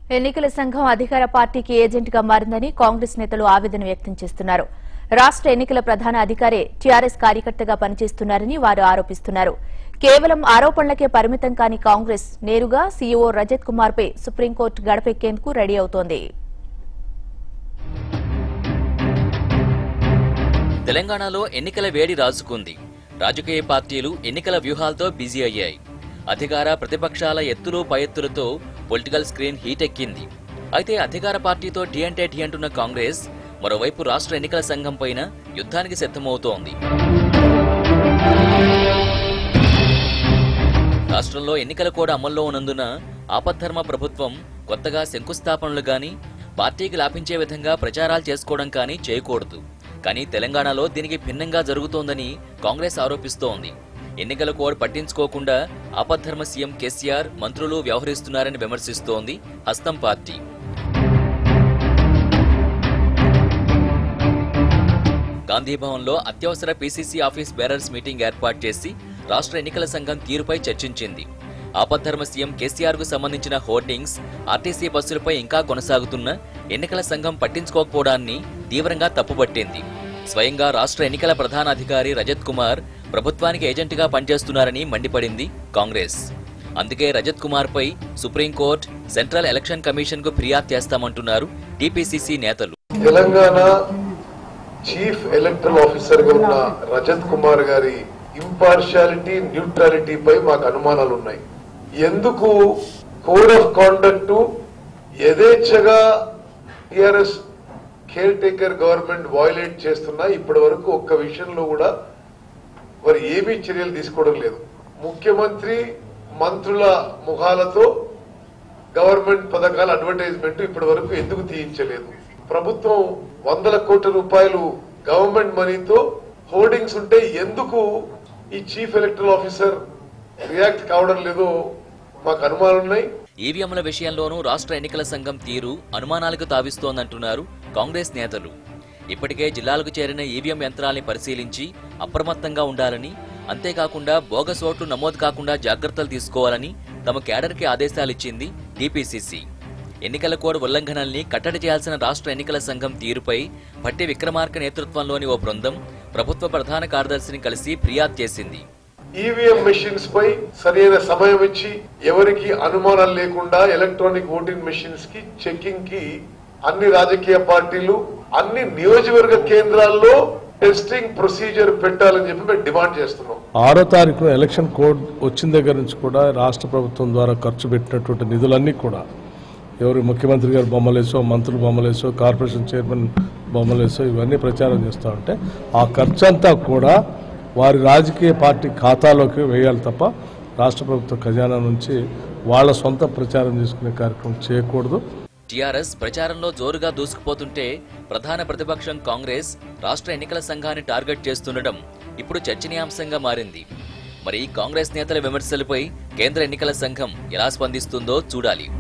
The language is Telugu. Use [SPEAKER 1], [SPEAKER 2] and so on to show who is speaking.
[SPEAKER 1] ఎన్నికల సంఘం అధికార పార్టీకి ఏజెంట్గా మారిందని కాంగ్రెస్ నేతలు ఆవేదన వ్యక్తం చేస్తున్నారు రాష్ట్ర ఎన్నికల ప్రధాన అధికారే టీఆర్ఎస్ కార్యకర్తగా పనిచేస్తున్నారని వారు ఆరోపిస్తున్నారు కేవలం ఆరోపణలకే పరిమితం కాని కాంగ్రెస్ నేరుగా సీఈఓ రజత్ కుమార్ పై సుప్రీంకోర్టు గడపెక్కేందుకు రెడీ అవుతోంది
[SPEAKER 2] తెలంగాణలో ఎన్నికల వేడి రాజుకుంది రాజకీయ పార్టీలు ఎన్నికల వ్యూహాలతో బిజీ అయ్యాయి అధికార ప్రతిపక్షాల ఎత్తులు పైఎత్తులతో పొలిటికల్ స్క్రీన్ హీట్ ఎక్కింది అయితే అధికార పార్టీతో టీ అంటే టీ అంటున్న కాంగ్రెస్ మరోవైపు రాష్ట్ర ఎన్నికల సంఘం పైన యుద్ధానికి సిద్ధమవుతోంది రాష్ట్రంలో ఎన్నికలు కూడా అమల్లో ఉన్నందున ఆపద్ధర్మ ప్రభుత్వం కొత్తగా శంకుస్థాపనలు గాని పార్టీకి లాభించే విధంగా ప్రచారాలు చేసుకోవడం కానీ చేయకూడదు కానీ తెలంగాణలో దీనికి భిన్నంగా జరుగుతోందని కాంగ్రెస్ ఆరోపిస్తోంది ఎన్నికల కోడ్ పట్టించుకోకుండా ఆపద్ధర్మ సీఎం కేసీఆర్ మంత్రులు వ్యవహరిస్తున్నారని విమర్శిస్తోంది హస్తం పార్టీ గాంధీభవన్లో అత్యవసర పీసీసీ ఆఫీస్ బేరర్స్ మీటింగ్ ఏర్పాటు చేసి రాష్ట్ర ఎన్నికల సంఘం తీరుపై చర్చించింది ఆపద్ధర్మ సీఎం కేసీఆర్ కు సంబంధించిన హోర్డింగ్స్ ఆర్టీసీ బస్సులపై ఇంకా కొనసాగుతున్న ఎన్నికల సంఘం పట్టించుకోకపోవడాన్ని తీవ్రంగా తప్పుపట్టింది స్వయంగా రాష్ట్ర ఎన్నికల ప్రధాన అధికారి రజత్ కుమార్ ప్రభుత్వానికి ఏజెంట్గా పనిచేస్తున్నారని మండిపడింది కాంగ్రెస్ అందుకే రజత్ కుమార్ పై సుప్రీంకోర్టు సెంట్రల్ ఎలక్షన్ కమిషన్ కు ఫిర్యాదు చేస్తామంటున్నారు టీపీసీసీ నేతలు
[SPEAKER 3] తెలంగాణ చీఫ్ ఎలక్టరల్ ఆఫీసర్ గా ఉన్న రజత్ కుమార్ గారి ఇంపార్షియాలిటీ న్యూట్రాలిటీ పై మాకు అనుమానాలు ఉన్నాయి ఎందుకు కోడ్ ఆఫ్ కాండక్ట్ యథేచ్ఛగా TRS caretaker government violate చేస్తున్నా ఇప్పటి వరకు ఒక్క విషయంలో కూడా వారు ఏమీ చర్యలు తీసుకోవడం లేదు ముఖ్యమంత్రి మంత్రుల ముఖాలతో గవర్నమెంట్ పథకాల అడ్వర్టైజ్మెంట్ ఇప్పటి వరకు ఎందుకు తీయించలేదు ప్రభుత్వం వందల కోట్ల రూపాయలు గవర్నమెంట్ మనీతో హోర్డింగ్స్ ఉంటే ఎందుకు ఈ చీఫ్ ఎలక్టరల్ ఆఫీసర్ రియాక్ట్ కావడం లేదో మాకు అనుమానాలు ఉన్నాయి
[SPEAKER 2] ఈవీఎంల విషయంలోనూ రాష్ట్ర ఎన్నికల సంఘం తీరు అనుమానాలకు తావిస్తోందంటున్నారు కాంగ్రెస్ నేతలు ఇప్పటికే జిల్లాలకు చేరిన ఈవీఎం యంత్రాల్ని పరిశీలించి అప్రమత్తంగా ఉండాలని అంతేకాకుండా బోగస్ ఓట్లు నమోదు కాకుండా జాగ్రత్తలు తీసుకోవాలని తమ కేడర్కి ఆదేశాలిచ్చింది టీపీసీసీ ఎన్నికల కోడ్ ఉల్లంఘనల్ని కట్టడి చేయాల్సిన రాష్ట్ర ఎన్నికల సంఘం తీరుపై భట్టి విక్రమార్క నేతృత్వంలోని ఓ బృందం ప్రభుత్వ ప్రధాన కార్యదర్శిని కలిసి ఫిర్యాదు చేసింది
[SPEAKER 3] ఈవీఎం మెషిన్స్ పై సరైన సమయం ఇచ్చి ఎవరికి అనుమానాలు లేకుండా ఎలక్ట్రానిక్ ఓటింగ్ మెషిన్స్ కి చెకింగ్ కి అన్ని రాజకీయ పార్టీలు అన్ని నియోజకవర్గ కేంద్రాల్లో టెస్టింగ్ ప్రొసీజర్ పెట్టాలని చెప్పి మేము డిమాండ్ చేస్తున్నాం
[SPEAKER 4] ఆరో తారీఖున ఎలక్షన్ కోడ్ వచ్చిన దగ్గర నుంచి కూడా రాష్ట్ర ప్రభుత్వం ద్వారా ఖర్చు పెట్టినటువంటి నిధులన్నీ కూడా ఎవరు ముఖ్యమంత్రి గారు బొమ్మలేసో మంత్రులు బొమ్మలేసో కార్పొరేషన్ చైర్మన్ బొమ్మలేసో ఇవన్నీ ప్రచారం చేస్తూ ఉంటే ఆ ఖర్చు అంతా కూడా వారి రాజకీయ పార్టీ ఖాతాలోకి వేయాలి తప్ప రాష్ట్ర ప్రభుత్వ ఖజానా నుంచి వాళ్ళ సొంత ప్రచారం చేసుకునే కార్యక్రమం చేయకూడదు
[SPEAKER 2] టీఆర్ఎస్ ప్రచారంలో జోరుగా దూసుకుపోతుంటే ప్రధాన ప్రతిపక్షం కాంగ్రెస్ రాష్ట్ర ఎన్నికల సంఘాన్ని టార్గెట్ చేస్తుండటం ఇప్పుడు చర్చనీయాంశంగా మారింది మరి కాంగ్రెస్ నేతల విమర్శలపై కేంద్ర ఎన్నికల సంఘం ఎలా స్పందిస్తుందో చూడాలి